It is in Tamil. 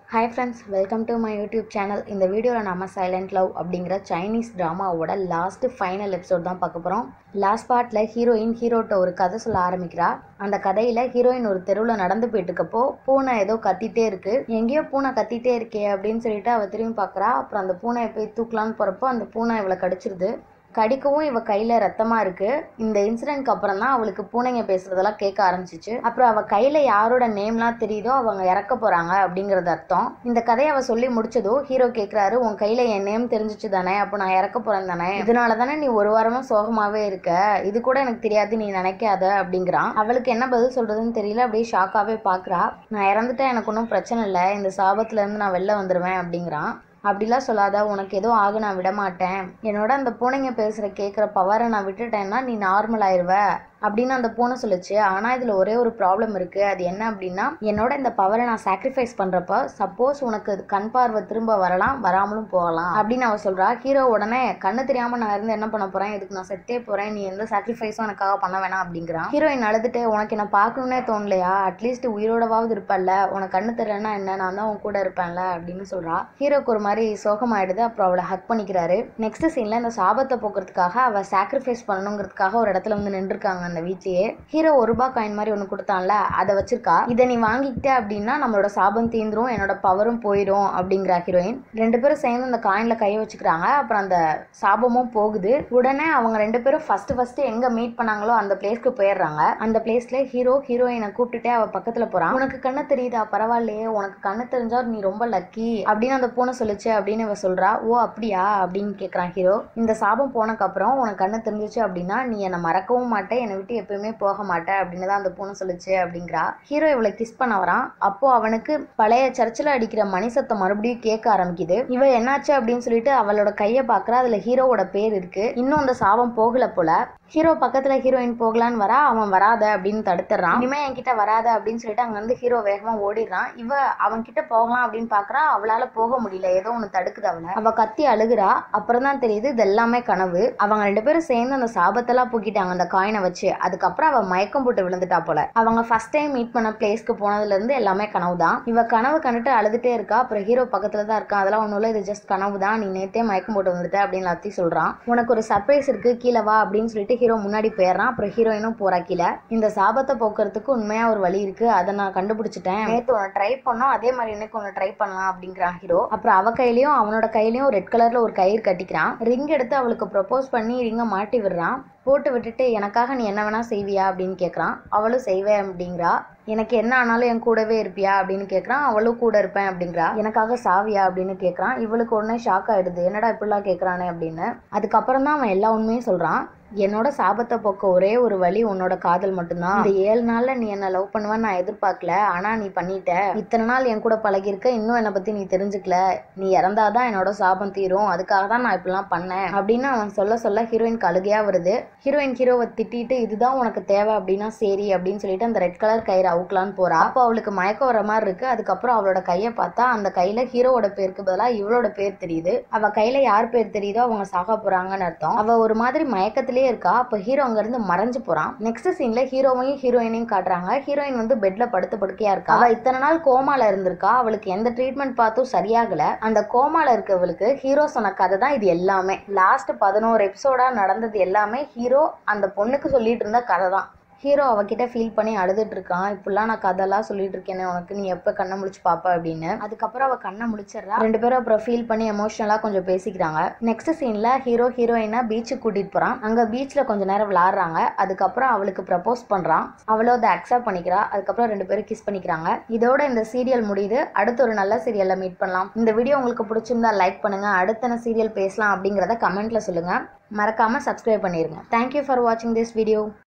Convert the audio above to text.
hi friends welcome to my YouTube channel இந்த வீடியோவில் நம்ம சைலண்ட் லவ் அப்படிங்கிற சைனீஸ் ட்ராமாவோட லாஸ்ட் ஃபைனல் எபிசோட் தான் பார்க்க போகிறோம் லாஸ்ட் பார்ட்டில் ஹீரோயின் ஹீரோட்ட ஒரு கதை சொல்ல ஆரம்பிக்கிறா அந்த கதையில் ஹீரோயின் ஒரு தெருவில் நடந்து போயிட்டு இருக்கப்போ பூனை ஏதோ கத்திட்டே இருக்கு எங்கேயோ பூனை கத்திட்டே இருக்கே அப்படின்னு சொல்லிட்டு அவள் திரும்பி பார்க்குறா அப்புறம் அந்த பூனையை போய் தூக்கலான்னு போகிறப்போ அந்த பூனை இவளை கடிச்சிருது கடிக்கவும் இவ கையில ரத்தமா இருக்கு இந்த இன்சிடென்ட்க்கு அப்புறம் தான் அவளுக்கு பூனைங்க பேசுறதெல்லாம் கேட்க ஆரம்பிச்சிச்சு அப்புறம் அவ கையில யாரோட நேம்லாம் தெரியுதோ அவங்க இறக்க போறாங்க அப்படிங்கறது அர்த்தம் இந்த கதையை அவ சொல்லி முடிச்சதும் ஹீரோ கேக்குறாரு உன் கையில என் நேம் தெரிஞ்சிச்சு தானே அப்போ நான் இறக்க போறேன் தானே இதனால தானே நீ ஒரு வாரமா சோகமாவே இருக்க இது கூட எனக்கு தெரியாது நீ நினைக்காத அப்படிங்கிறான் அவளுக்கு என்ன பதில் சொல்றதுன்னு தெரியல அப்படியே ஷாக்காவே பாக்குறா நான் இறந்துட்டா எனக்கு ஒன்றும் பிரச்சனை இல்லை இந்த சாபத்துல இருந்து நான் வெளில வந்துருவேன் அப்படிங்கிறான் அப்படிலாம் சொல்லாத உனக்கு எதுவும் ஆக நான் விட மாட்டேன் என்னோட அந்த பூனைங்க பேசுகிற கேட்குற பவரை நான் விட்டுட்டேன்னா நீ நார்மல் ஆயிடுவ அப்படின்னு அந்த பூனை சொல்லுச்சு ஆனால் இதில் ஒரே ஒரு ப்ராப்ளம் இருக்குது அது என்ன அப்படின்னா என்னோட இந்த பவரை நான் சாக்ரிஃபைஸ் பண்ணுறப்ப சப்போஸ் உனக்கு அது கண் பார்வை திரும்ப வரலாம் வராமலும் போகலாம் அப்படின்னு அவ சொல்கிறா ஹீரோ உடனே கண்ணு தெரியாமல் நான் இருந்து என்ன பண்ண போகிறேன் இதுக்கு நான் செத்தே போகிறேன் நீ எந்த சாக்ரிஃபைஸும் எனக்காக பண்ண வேணாம் அப்படிங்கிறான் ஹீரோயின் அழுதுட்டு உனக்கு என்ன பார்க்கணுன்னே தோணலையா அட்லீஸ்ட் உயிரோடவாவது இருப்பல்ல உனக்கு கண்ணு தெரியலன்னா என்ன நான் தான் உன் கூட இருப்பேன்ல அப்படின்னு சொல்கிறா ஹீரோக்கு ஒரு மாதிரி சோகமாயிடுது அப்புறம் அவளை ஹக் பண்ணிக்கிறாரு நெக்ஸ்ட் சீனில் இந்த சாபத்தை போக்குறதுக்காக அவள் சாக்ரிஃபைஸ் பண்ணணுங்கிறதுக்காக ஒரு இடத்துல வந்து நின்றுருக்காங்க அந்த வீட்லயே ஹீரோ ஒரு ரூபாய் காயின் மாதிரி ஒன்று கொடுத்தான்ல அதை வச்சிருக்கா இதை நீ வாங்கிக்கிட்ட அப்படின்னா நம்மளோட சாபம் தீந்துரும் என்னோட பவரும் போயிடும் அப்படிங்கிற ஹீரோயின் ரெண்டு பேரும் சேர்ந்து அந்த காயின்ல கையை வச்சுக்கிறாங்க அப்புறம் அந்த சாபமும் போகுது உடனே அவங்க ரெண்டு பேரும் ஃபர்ஸ்ட் ஃபர்ஸ்ட் எங்க மீட் பண்ணாங்களோ அந்த பிளேஸ்க்கு போயிடுறாங்க அந்த பிளேஸ்ல ஹீரோ ஹீரோயினை கூப்பிட்டுட்டே அவ பக்கத்துல போறான் உனக்கு கண்ணு தெரியுதா பரவாயில்லையே உனக்கு கண்ணு தெரிஞ்சா நீ ரொம்ப லக்கி அப்படின்னு அந்த பூனை சொல்லுச்சு அப்படின்னு இவ சொல்றா ஓ அப்படியா அப்படின்னு கேக்குறான் ஹீரோ இந்த சாபம் போனக்கு அப்புறம் உனக்கு கண்ணு தெரிஞ்சிச்சு அப்படின்னா நீ என்னை மறக்கவும் மாட்டே என்னை விட்டு எப்பயுமே போக மாட்டே அப்படின்னு தான் அந்த பூனை சொல்லுச்சு அப்படிங்கிறா ஹீரோ இவளை கிஸ் பண்ண வரான் அப்போ அவனுக்கு பழைய சர்ச்சில் அடிக்கிற மணி சத்தம் மறுபடியும் கேட்க ஆரம்பிக்குது இவ என்னாச்சு அப்படின்னு சொல்லிட்டு அவளோட கையை பார்க்கறா அதுல ஹீரோவோட பேர் இருக்கு இன்னும் அந்த சாபம் போகல போல ஹீரோ பக்கத்துல ஹீரோயின் போகலான்னு வரா அவன் வராத அப்படின்னு தடுத்துறான் இனிமே என்கிட்ட வராத அப்படின்னு சொல்லிட்டு அங்க இருந்து ஹீரோ வேகமா ஓடிடுறான் இவ அவன் கிட்ட போகலாம் அப்படின்னு பாக்குறா அவளால போக முடியல ஏதோ ஒண்ணு தடுக்குது அவளை அவ கத்தி அழுகுறா அப்புறம் தான் தெரியுது இது எல்லாமே கனவு அவங்க ரெண்டு பேரும் சேர்ந்து அந்த சாபத்தெல்லாம் பூக்கிட்டாங்க அந்த காயினை வச்சு அதுக்கப்புறம் அவ மயக்கம் போட்டு விழுந்துட்டா போல அவங்க ஃபர்ஸ்ட் டைம் மீட் பண்ண பிளேஸ்க்கு போனதுல இருந்து எல்லாமே கனவு தான் இவ கனவு கண்டுட்டு அழுதுட்டே இருக்கா அப்புறம் ஹீரோ பக்கத்துல தான் இருக்கா அதெல்லாம் ஒண்ணும் இல்ல இது ஜஸ்ட் கனவு தான் நீ நேத்தே மயக்கம் போட்டு வந்துட்ட அப்படின்னு எல்லாத்தையும் சொல்றான் உனக்கு ஒரு சர்ப்ரைஸ் இருக்கு கீழே வா அப்படின்னு சொல்லிட்டு ஹீரோ முன்னாடி போயிடுறான் அப்புறம் ஹீரோயினும் போறா கீழே இந்த சாபத்தை போக்குறதுக்கு உண்மையா ஒரு வழி இருக்கு அதை நான் கண்டுபிடிச்சிட்டேன் நேத்து உன்னை ட்ரை பண்ணோம் அதே மாதிரி இன்னைக்கு ஒன்று ட்ரை பண்ணலாம் அப்படிங்கிறான் ஹீரோ அப்புறம் அவ கையிலயும் அவனோட கையிலயும் ரெட் கலர்ல ஒரு கயிறு கட்டிக்கிறான் ரிங் எடுத்து அவளுக்கு ப்ரொபோஸ் பண்ணி ரிங்கை மாட்டி விடுறான் போட்டு விட்டுட்டு எனக்காக நீ என்ன வேணா செய்வியா அப்படின்னு கேட்குறான் அவளும் செய்வேன் அப்படிங்கிறா எனக்கு என்ன ஆனாலும் என் கூடவே இருப்பியா அப்படின்னு கேட்குறான் அவளும் கூட இருப்பேன் அப்படிங்கிறா எனக்காக சாவியா அப்படின்னு கேட்குறான் இவளுக்கு உடனே ஷாக் ஆயிடுது என்னடா இப்படிலாம் கேட்குறானே அப்படின்னு அதுக்கப்புறம் தான் அவன் எல்லா உண்மையும் சொல்கிறான் என்னோட சாபத்தை போக்க ஒரே ஒரு வழி உன்னோட காதல் மட்டும்தான் இந்த ஏழு நாள்ல நீ என்ன லவ் பண்ணுவேன்னு நான் எதிர்பார்க்கல ஆனா நீ பண்ணிட்ட இத்தனை நாள் என் கூட பழகிருக்க இன்னும் என்னை பத்தி நீ தெரிஞ்சுக்கல நீ இறந்தாதான் என்னோட சாபம் தீரும் அதுக்காக தான் நான் இப்படிலாம் பண்ணேன் அப்படின்னு அவன் சொல்ல சொல்ல ஹீரோயின் அழுகையா வருது ஹீரோயின் ஹீரோவை திட்டிட்டு இதுதான் உனக்கு தேவை அப்படின்னா சரி அப்படின்னு சொல்லிட்டு அந்த ரெட் கலர் கயிறு அவுக்கலான்னு போறா அப்போ அவளுக்கு மயக்கம் வர மாதிரி இருக்கு அதுக்கப்புறம் அவளோட கையை பார்த்தா அந்த கையில ஹீரோவோட பேருக்கு பதிலாக இவளோட பேர் தெரியுது அவ கையில யார் பேர் தெரியுதோ அவங்க சாக போறாங்கன்னு அர்த்தம் அவ ஒரு மாதிரி மயக்கத்திலே இருக்கா அப்ப ஹீரோ அங்க இருந்து மறைஞ்சு போறான் நெக்ஸ்ட் சீன்ல ஹீரோவையும் ஹீரோயினையும் காட்டுறாங்க ஹீரோயின் வந்து பெட்ல படுத்து படுக்கையா இருக்கா அவ இத்தனை நாள் கோமால இருந்திருக்கா அவளுக்கு எந்த ட்ரீட்மெண்ட் பார்த்தும் சரியாகல அந்த கோமால இருக்கவளுக்கு ஹீரோ சொன்ன கதை தான் இது எல்லாமே லாஸ்ட் பதினோரு எபிசோடா நடந்தது எல்லாமே ஹீரோ அந்த பொண்ணுக்கு சொல்லிட்டு இருந்த கதை தான் ஹீரோ அவகிட்ட ஃபீல் பண்ணி அழுதுட்டு இருக்கான் இப்படிலாம் நான் கதெல்லாம் சொல்லிட்டு இருக்கேனே உனக்கு நீ எப்போ கண்ணை முழிச்சு பாப்ப அப்படின்னு அதுக்கப்புறம் அவ கண்ணை முழிச்சிடுறா ரெண்டு பேரும் அப்புறம் ஃபீல் பண்ணி எமோஷனலாக கொஞ்சம் பேசிக்கிறாங்க நெக்ஸ்ட் சீன்ல ஹீரோ ஹீரோயினை பீச்சுக்கு கூட்டிட்டு போறான் அங்க பீச்ல கொஞ்ச நேரம் விளாடுறாங்க அதுக்கப்புறம் அவளுக்கு ப்ரப்போஸ் பண்றான் அவளும் அதை அக்செப்ட் பண்ணிக்கிறா அதுக்கப்புறம் ரெண்டு பேரும் கிஸ் பண்ணிக்கிறாங்க இதோட இந்த சீரியல் முடியுது அடுத்த ஒரு நல்ல சீரியல்ல மீட் பண்ணலாம் இந்த வீடியோ உங்களுக்கு பிடிச்சிருந்தா லைக் பண்ணுங்க அடுத்த சீரியல் பேசலாம் அப்படிங்கிறத கமெண்ட்ல சொல்லுங்க மறக்காம சப்ஸ்கிரைப் பண்ணிருங்க தேங்க்யூ ஃபார் வாட்சிங் திஸ் வீடியோ